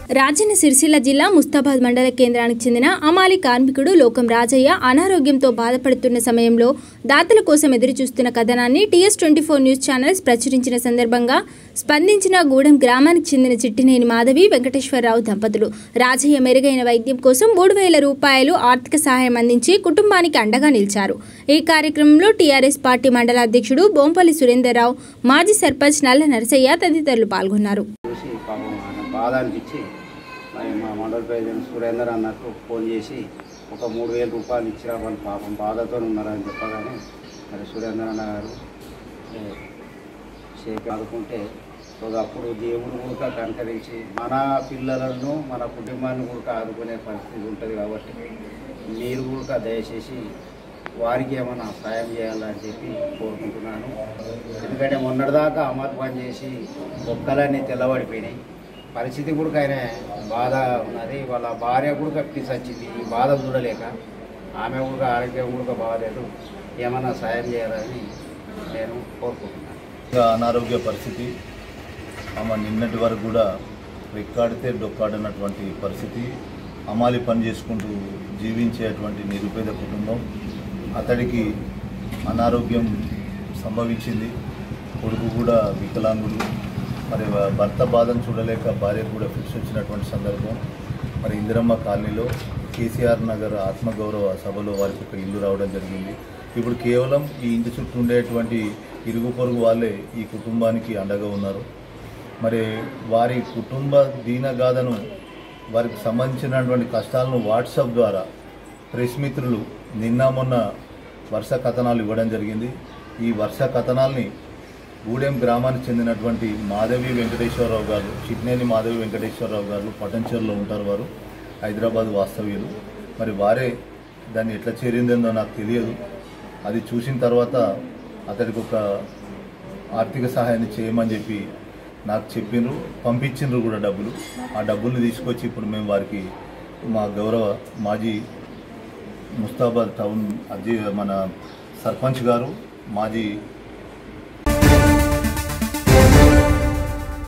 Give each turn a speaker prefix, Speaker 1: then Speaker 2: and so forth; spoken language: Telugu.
Speaker 1: రాజన్న సిరిసిల్ల జిల్లా ముస్తాబాద్ మండల కేంద్రానికి చెందిన అమాలి కార్మికుడు లోకం రాజయ్య అనారోగ్యంతో బాధపడుతున్న సమయంలో దాతల కోసం ఎదురుచూస్తున్న కథనాన్ని TS twenty four news channels ప్రచురించిన సందర్భంగా స్పందించిన గూడెం గ్రామానికి చెందిన చిట్టినేని మాధవి వెంకటేశ్వరరావు దంపతులు రాజయ్య మెరుగైన వైద్యం కోసం మూడు వేల రూపాయలు ఆర్థిక సహాయం అందించి కుటుంబానికి అండగా నిలిచారు ఈ కార్యక్రమంలో టీఆర్ఎస్ పార్టీ మండల అధ్యక్షుడు బొంపల్లి సురేందర్రావు మాజీ సర్పంచ్ నల్ల నరసయ్య తదితరులు పాల్గొన్నారు
Speaker 2: చూసి పాపం ఆయన బాధ అనిపించి మరి మా మండల ప్రెసిడెంట్ సురేందర్ అన్నట్టు ఫోన్ చేసి ఒక మూడు వేల రూపాయలు ఇచ్చిరా వాళ్ళు పాపం బాధతో ఉన్నారని చెప్పగానే మరి సురేందర్ అన్న గారు ఏ, షేక్ ఆదుకుంటే సో అప్పుడు దేవుడు కూడా కనకరించి మన పిల్లలను మన కుటుంబాన్ని కూడా ఆదుకునే పరిస్థితి ఉంటుంది కాబట్టి మీరు కూడా దయచేసి వారికి ఏమైనా సాయం చేయాలని చెప్పి కోరుకుంటున్నాను ఎందుకంటే మొన్నటిదాకా అమలు పని చేసి మొక్కలన్నీ తెల్లబడిపోయినాయి పరిస్థితి కూడా ఆయన బాధ ఉన్నది వాళ్ళ భార్య కూడా కప్పిసి వచ్చింది ఈ బాధ చూడలేక ఆమె కూడా ఆరోగ్యం కూడా బాగాలేదు ఏమైనా సాయం చేయాలని నేను కోరుకుంటున్నాను
Speaker 3: ఇంకా అనారోగ్య పరిస్థితి ఆమె నిన్నటి వరకు కూడా రెక్కాడితే డొక్కాడినటువంటి పరిస్థితి అమాలి పని చేసుకుంటూ జీవించేటువంటి నిరుపేద కుటుంబం అతడికి అనారోగ్యం సంభవించింది కొడుకు కూడా వికలాంగుడు మరి భర్త బాధను చూడలేక భార్య కూడా ఫిక్స్ వచ్చినటువంటి సందర్భం మరి ఇందిరమ్మ కాలనీలో కేసీఆర్ నగర్ ఆత్మగౌరవ సభలో వారికి ఒక ఇల్లు రావడం జరిగింది ఇప్పుడు కేవలం ఈ ఇంటి చుట్టూ ఉండేటువంటి ఇరుగు పొరుగు వాళ్ళే ఈ కుటుంబానికి అండగా ఉన్నారు మరి వారి కుటుంబ దీనగాథను వారికి సంబంధించినటువంటి కష్టాలను వాట్సాప్ ద్వారా ప్రెస్ మిత్రులు నిన్న మొన్న వరుస కథనాలు ఇవ్వడం జరిగింది ఈ వరుస కథనాల్ని గూడెం గ్రామానికి చెందినటువంటి మాధవి వెంకటేశ్వరరావు గారు చిట్నేని మాధవి వెంకటేశ్వరరావు గారు పటంచెరులో ఉంటారు వారు హైదరాబాద్ వాస్తవ్యులు మరి వారే దాన్ని ఎట్లా చేరిందో నాకు తెలియదు అది చూసిన తర్వాత అతడికి ఒక ఆర్థిక సహాయాన్ని చేయమని చెప్పి నాకు చెప్పిండ్రు పంపించిండ్రు కూడా డబ్బులు ఆ డబ్బుల్ని తీసుకొచ్చి ఇప్పుడు మేము వారికి మా గౌరవ మాజీ ముస్తాబాద్ టౌన్ అధ్య మన సర్పంచ్ గారు మాజీ